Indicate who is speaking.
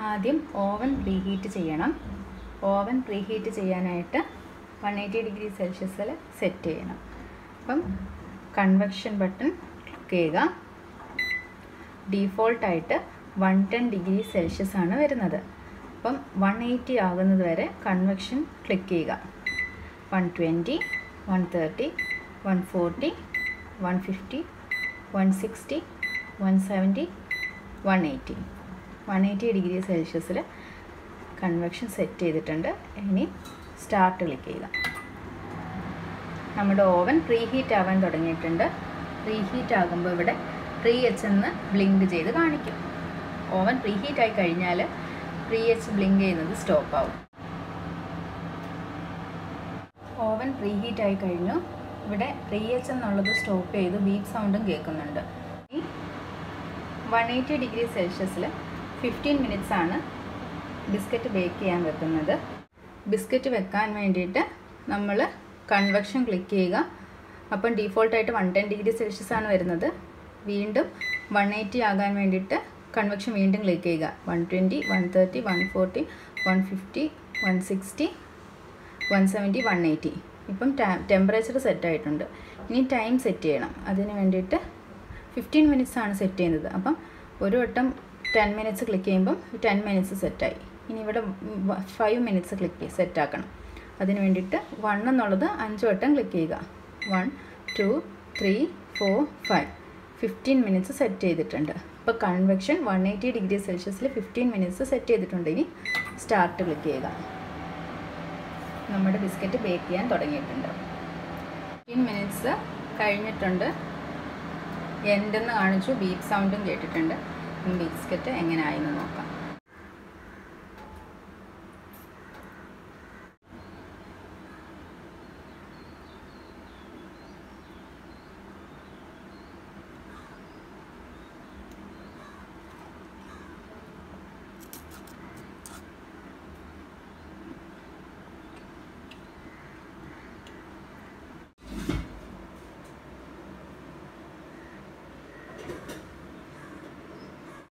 Speaker 1: ആദ്യം oven preheat ചെയ്യണം oven preheat ചെയ്യാനായിട്ട് വൺ എയ്റ്റി ഡിഗ്രി സെൽഷ്യസിൽ സെറ്റ് ചെയ്യണം അപ്പം കൺവെക്ഷൻ ബട്ടൺ ക്ലിക്ക് ചെയ്യുക ഡീഫോൾട്ടായിട്ട് വൺ ടെൻ ഡിഗ്രി സെൽഷ്യസ് ആണ് വരുന്നത് അപ്പം വൺ എയ്റ്റി ആകുന്നത് വരെ കൺവെക്ഷൻ ക്ലിക്ക് ചെയ്യുക one twenty one thirty one forty one fifty one sixty one seventy one eighty one eighty degree സെൽഷ്യസിൽ കൺവെക്ഷൻ സെറ്റ് ചെയ്തിട്ടുണ്ട് ഇനി സ്റ്റാർട്ട് ക്ലിക്ക് ചെയ്യുക നമ്മുടെ ഓവൻ പ്രീ ഹീറ്റ് ആവാൻ തുടങ്ങിയിട്ടുണ്ട് പ്രീ ഹീറ്റ് ആകുമ്പോൾ ഇവിടെ പ്രീ എച്ച് എന്ന് ബ്ലിങ്ക് ചെയ്ത് കാണിക്കും ഓവൻ പ്രീ ഹീറ്റ് ആയി കഴിഞ്ഞാൽ പ്രീ എച്ച് ബ്ലിങ്ക് ചെയ്യുന്നത് സ്റ്റോപ്പ് ആവും ഓവൻ പ്രീ ഹീറ്റ് ആയി കഴിഞ്ഞു ഇവിടെ പ്രീ എച്ച് എന്നുള്ളത് സ്റ്റോപ്പ് ചെയ്ത് ബീപ്പ് സൗണ്ടും കേൾക്കുന്നുണ്ട് ഈ വൺ എയ്റ്റി ഡിഗ്രി സെൽഷ്യസിൽ ഫിഫ്റ്റീൻ മിനിറ്റ്സ് ആണ് ബിസ്ക്കറ്റ് ബേക്ക് ചെയ്യാൻ വെക്കുന്നത് ബിസ്ക്കറ്റ് വെക്കാൻ വേണ്ടിയിട്ട് നമ്മൾ കൺവെക്ഷൻ ക്ലിക്ക് ചെയ്യുക അപ്പം ഡീഫോൾട്ടായിട്ട് വൺ ടെൻ ഡിഗ്രി സെൽഷ്യസ് ആണ് വരുന്നത് വീണ്ടും വൺ എയ്റ്റി ആകാൻ വേണ്ടിയിട്ട് കൺവെക്ഷൻ വീണ്ടും ക്ലിക്ക് ചെയ്യുക one twenty one thirty one forty one fifty one sixty one seventy one eighty ഇപ്പം ടെമ്പറേച്ചർ സെറ്റ് ആയിട്ടുണ്ട് ഇനി ടൈം സെറ്റ് ചെയ്യണം അതിന് വേണ്ടിയിട്ട് ഫിഫ്റ്റീൻ മിനിറ്റ്സ് ആണ് സെറ്റ് ചെയ്യുന്നത് അപ്പം ഒരു വട്ടം ടെൻ മിനിറ്റ്സ് ക്ലിക്ക് ചെയ്യുമ്പം ടെൻ മിനിറ്റ്സ് സെറ്റായി ഇനി ഇവിടെ ഫൈവ് മിനിറ്റ്സ് ക്ലിക്ക് സെറ്റ് ആക്കണം അതിന് വേണ്ടിയിട്ട് വൺ എന്നുള്ളത് അഞ്ച് വട്ടം ക്ലിക്ക് ചെയ്യുക one two three four five fifteen minutes set ചെയ്തിട്ടുണ്ട് ഇപ്പോൾ കൺവെക്ഷൻ വൺ എയ്റ്റി ഡിഗ്രി സെൽഷ്യസിൽ ഫിഫ്റ്റീൻ മിനിറ്റ്സ് സെറ്റ് ചെയ്തിട്ടുണ്ട് ഇനി സ്റ്റാർട്ട് ക്ലിക്ക് ചെയ്യുക നമ്മുടെ ബിസ്ക്കറ്റ് ബേക്ക് ചെയ്യാൻ തുടങ്ങിയിട്ടുണ്ട് ഫിഫ്റ്റീൻ മിനിറ്റ്സ് കഴിഞ്ഞിട്ടുണ്ട് എൻഡെന്ന് കാണിച്ചു ബീപ്പ് സൗണ്ടും കേട്ടിട്ടുണ്ട് ബിസ്ക്കറ്റ് എങ്ങനെ ആയെന്ന് നോക്കാം